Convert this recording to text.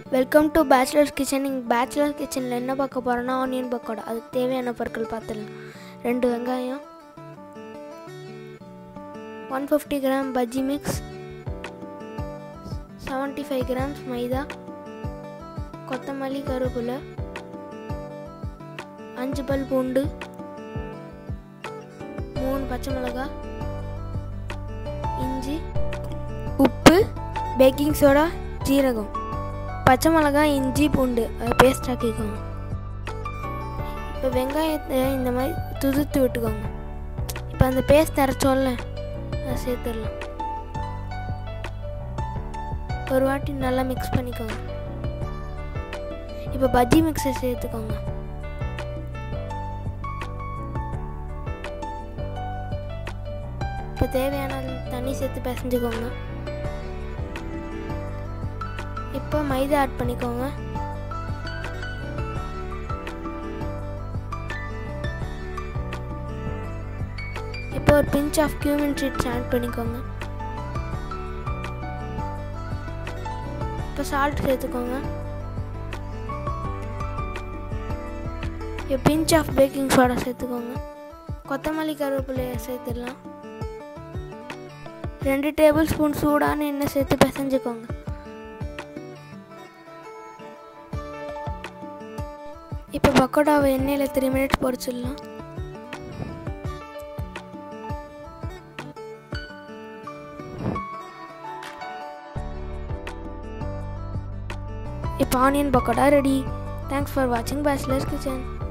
welcome to bachelors kitchen இங்கே bachelor கிச்சனில் என்ன பார்க்க போகிறோன்னா ஆனியன் பக்கோடா அதுக்கு தேவையான பொருட்கள் பார்த்துடலாம் ரெண்டு வெங்காயம் one fifty gram bajji mix seventy five grams maida கொத்தமல்லி கருவேப்பிலை அஞ்சு பல் பூண்டு மூணு பச்சை மிளகாய் இஞ்சி உப்பு பேக்கிங் சோடா ஜீரகம் பச்சை மிளகாய் இஞ்சி பூண்டு அதை பேஸ்ட் ஆக்கிக்கோங்க இப்போ வெங்காயத்தை இந்த மாதிரி துதுத்து விட்டுக்கோங்க இப்போ அந்த பேஸ்ட் அரைச்சோல்ல அதை சேர்த்துடலாம் ஒரு வாட்டி நல்லா மிக்ஸ் பண்ணிக்கோங்க இப்போ பஜ்ஜி மிக்ஸை சேர்த்துக்கோங்க இப்போ தேவையான தண்ணி சேர்த்து பிசைஞ்சுக்கோங்க இப்போ மைதா ஆட் பண்ணிக்கோங்க இப்போ ஒரு pinch of cumin seeds add பண்ணிக்கோங்க இப்போ சால்ட் சேர்த்துக்கோங்க இப்போ பிஞ்ச் ஆஃப் பேக்கிங் சோடா சேர்த்துக்கோங்க கொத்தமல்லி கருவேப்பிலையை சேர்த்துடலாம் ரெண்டு டேபிள் ஸ்பூன் சூடான எண்ணெய் சேர்த்து பிசைஞ்சுக்கோங்க இப்போ பக்கோடாவை எண்ணெயில் த்ரீ மினிட்ஸ் பொரிச்சிடலாம் இப்போ onion pakoda ready thanks for வாட்சிங் பேச்சுலர்ஸ் கிச்சன்